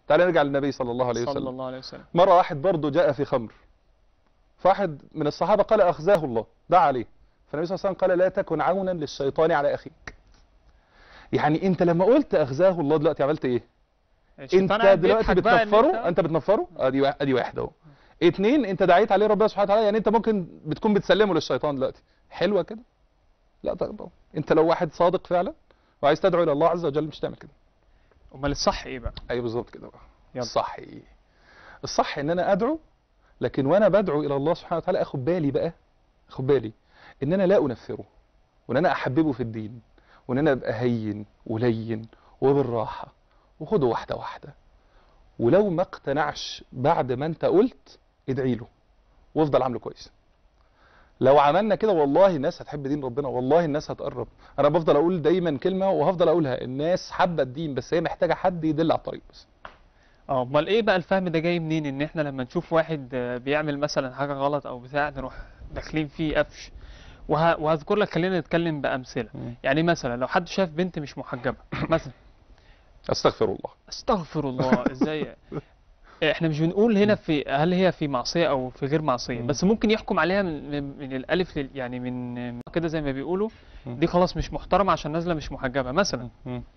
تعالى نرجع للنبي صلى الله عليه صلى وسلم الله عليه وسلم مرة واحد برضه جاء في خمر فواحد من الصحابة قال أخزاه الله دعا عليه فالنبي صلى الله عليه وسلم قال لا تكن عونا للشيطان على أخيك يعني انت لما قلت أخزاه الله دلوقتي عملت ايه الشيطان انت قاعد دلوقتي بيضحك بقى إن بتنفره أنت- انت بتنفره ادي واحد ادي واحد اهو اتنين انت دعيت عليه ربنا سبحانه وتعالى يعني انت ممكن بتكون بتسلمه للشيطان دلوقتي حلوه كده لا طبعا انت لو واحد صادق فعلا وعايز تدعو الى الله عز وجل مش تعمل كده امال الصح ايه بقى ايوه بالظبط كده بقى يلا. الصح ايه الصح ان انا ادعو لكن وانا بدعو الى الله سبحانه وتعالى اخد بالي بقى اخد بالي ان انا لا انفره وان انا احببه في الدين وان انا ابقى هين ولين وبالراحه وخده واحده واحده ولو ما اقتنعش بعد ما انت قلت ادعي له وافضل عامله كويس لو عملنا كده والله الناس هتحب دين ربنا والله الناس هتقرب انا بفضل اقول دايما كلمه وهفضل اقولها الناس حابه الدين بس هي محتاجه حد يدل على الطريق بس اه امال ايه بقى الفهم ده جاي منين ان احنا لما نشوف واحد آه، بيعمل مثلا حاجه غلط او بتاع نروح داخلين فيه قفش وه... وهذكر لك خلينا نتكلم بامثله مم. يعني مثلا لو حد شاف بنت مش محجبه مثلا استغفر الله استغفر الله ازاي احنا مش بنقول هنا في هل هي في معصيه او في غير معصيه مم. بس ممكن يحكم عليها من, من, من الالف لل يعني من كده زي ما بيقولوا مم. دي خلاص مش محترمه عشان نازله مش محجبه مثلا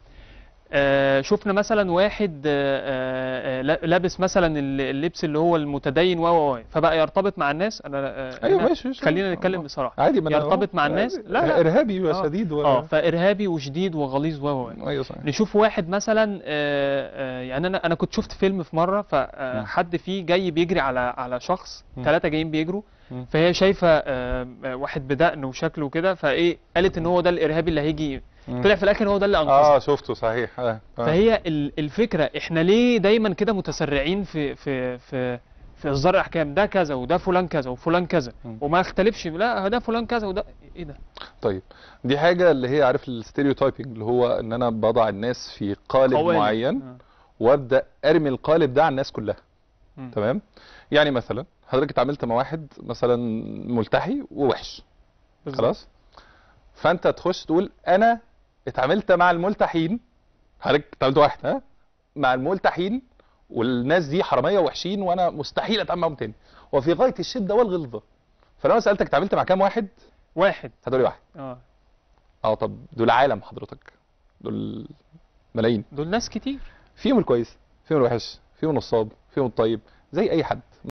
آه، شفنا مثلا واحد آه، آه، آه، لابس مثلا ال- اللبس اللي هو المتدين و و و فبقى يرتبط مع الناس انا آه، ايوه هنا ماشي ماشي خلينا نتكلم بصراحه عادي ما أنا يرتبط أهو. مع الناس؟ عادي. لا، لا. ارهابي آه. وشديد و... اه فارهابي وشديد وغليظ و و و ايوه صحيح نشوف واحد مثلا آه، آه، يعني انا انا كنت شفت فيلم في مره مم. فحد فيه جاي بيجري على على شخص مم. ثلاثه جايين بيجروا مم. فهي شايفه آه، آه، واحد بدقن وشكله كده فايه قالت ان هو ده الارهابي اللي هيجي مم. طلع في الاخر هو ده اللي انقذها اه شفته صحيح آه. آه. فهي ال- الفكره احنا ليه دايما كده متسرعين في في في في اصدار الاحكام ده كذا وده فلان كذا وفلان كذا مم. وما اختلفش لا ده فلان كذا وده ايه ده طيب دي حاجه اللي هي عارف الستيريوتايبنج اللي هو ان انا بضع الناس في قالب قوالب. معين آه. وابدا ارمي القالب ده على الناس كلها مم. تمام يعني مثلا حضرتك اتعاملت مع واحد مثلا ملتحي ووحش بالظبط. خلاص فانت تخش تقول انا اتعاملت مع الملتحين حضرتك اتعاملت واحد ها مع الملتحين والناس دي حراميه وحشين وانا مستحيل اتعامل معاهم تاني وفي غايه الشده والغلظه فلو انا سالتك اتعاملت مع كام واحد واحد هتقولي واحد اه اه طب دول عالم حضرتك دول ملايين دول ناس كتير فيهم الكويس فيهم الوحش فيهم النصاب فيهم الطيب زي اي حد